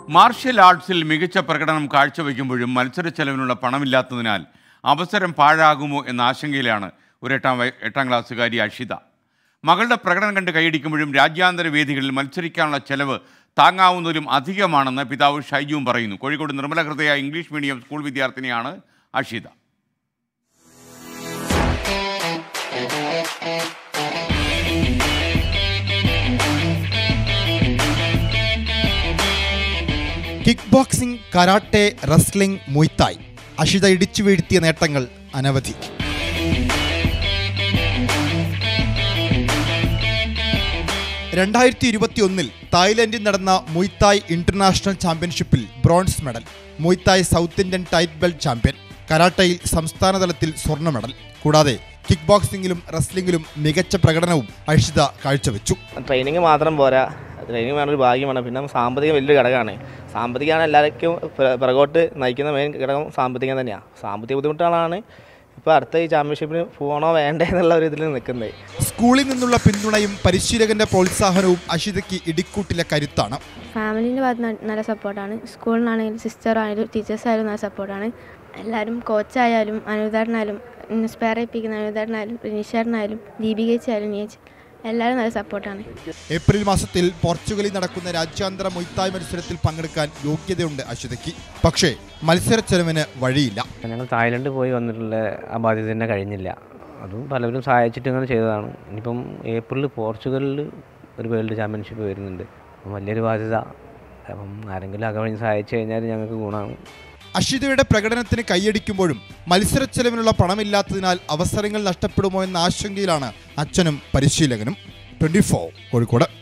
martial ആർട്സിൽ മികച്ച പ്രകടനം കാഴ്ചവെക്കുമ്പോഴും മത്സര ചെലവിനുള്ള പണമില്ലാത്തതിനാൽ അവസരം പാഴാകുമോ എന്ന ആശങ്കയിലാണ് ഒരു എട്ടാം വയ- എട്ടാം ക്ലാസ്സുകാരി അഷിത മകളുടെ പ്രകടനം കണ്ട് കൈയടിക്കുമ്പോഴും രാജ്യാന്തര വേദികളിൽ മത്സരിക്കാനുള്ള ചെലവ് താങ്ങാവുന്നതിലും അധികമാണെന്ന് പിതാവ് ഷൈജുവും പറയുന്നു കോഴിക്കോട് നിർമ്മല ഹൃദയ ഇംഗ്ലീഷ് മീഡിയം സ്കൂൾ വിദ്യാർത്ഥിനിയാണ് Ashitha kick boxing karate wrestling muay thai Ashitha ഇടിച്ചു വീഴ്ത്തിയ നേട്ടങ്ങൾ അനവധി രണ്ടായിരത്തി ഇരുപത്തി ഒന്നിൽ തായ്ലൻഡിൽ നടന്ന മുയ്ത്തായ് ഇന്റർനാഷണൽ ചാമ്പ്യൻഷിപ്പിൽ bronze medal muay thai south Indian title belt champion കരാട്ടയിൽ സംസ്ഥാന തലത്തിൽ സ്വർണ്ണ മെഡൽ കൂടാതെ കിക്ക് ബോക്സിംഗിലും റെസ്ലിംഗിലും മികച്ച പ്രകടനവും അഷിത കാഴ്ചവെച്ചു ട്രെയിനിങ് മാത്രം പോരാ ട്രെയിനിങ് വേണം ഒരു ഭാഗ്യം വേണം പിന്നെ സാമ്പത്തികം വലിയൊരു ഘടകമാണ് സാമ്പത്തികമാണ് എല്ലാവർക്കും പിറ- പിറകോട്ട് നയിക്കുന്ന മെയിൻ ഘടകം സാമ്പത്തികം തന്നെയാണ് സാമ്പത്തിക ബുദ്ധിമുട്ടുകളാണ് ഇപ്പോൾ അടുത്ത ഈ ചാമ്പ്യൻഷിപ്പിന് പോകണോ വേണ്ടേ എന്നുള്ള ഒരു ഇതിൽ നിൽക്കുന്നത് സ്കൂളിൽ നിന്നുള്ള പിന്തുണയും പരിശീലകന്റെ പ്രോത്സാഹനവും അഷിതയ്ക്ക് ഇടിക്കൂട്ടിലെ കരുത്താണ് ഫാമിലീൻ്റെ ഭാഗത്ത് നിന്ന് നല്ല സപ്പോർട്ടാണ് സ്കൂളിലാണെങ്കിലും സിസ്റ്ററായാലും ടീച്ചേഴ്സായാലും നല്ല സപ്പോർട്ടാണ് എല്ലാവരും കോച്ചായാലും അനുദാടനായാലും ഇൻസ്പയർ ചെയ്യിപ്പിക്കുന്ന അനുദാടനായാലും നിഷാറിനായാലും ദീപികച്ചായാലും നീച്ച് എല്ലാവരും നല്ല സപ്പോർട്ടാണ് ഏപ്രിൽ മാസത്തിൽ പോർച്ചുഗലിൽ നടക്കുന്ന രാജ്യാന്തര മൊയ്ത്തായ് മത്സരത്തിൽ പങ്കെടുക്കാൻ യോഗ്യതയുണ്ട് അഷിതയ്ക്ക് പക്ഷേ മത്സര ചെലവിന് വഴിയില്ല ഞങ്ങൾ തായ്ലൻഡ് പോയി വന്നിട്ടുള്ള ആ ബാധ്യത തന്നെ കഴിഞ്ഞില്ല അതും പലവരും സഹായിച്ചിട്ട് ഇങ്ങനെ ചെയ്തതാണ് ഇനിയിപ്പം ഏപ്രിലിൽ പോർച്ചുഗലിൽ ഒരു വേൾഡ് ചാമ്പ്യൻഷിപ്പ് വരുന്നുണ്ട് അപ്പം വലിയൊരു ബാധ്യത അപ്പം ആരെങ്കിലും അകവഴി സഹായിച്ചു കഴിഞ്ഞാൽ ഞങ്ങൾക്ക് ഗുണമാണ് അഷിതയുടെ പ്രകടനത്തിന് കൈയടിക്കുമ്പോഴും മത്സര ചെലവിനുള്ള പണമില്ലാത്തതിനാൽ അവസരങ്ങൾ നഷ്ടപ്പെടുമോ എന്ന ആശങ്കയിലാണ് അച്ഛനും പരിശീലകനും ട്വന്റി കോഴിക്കോട്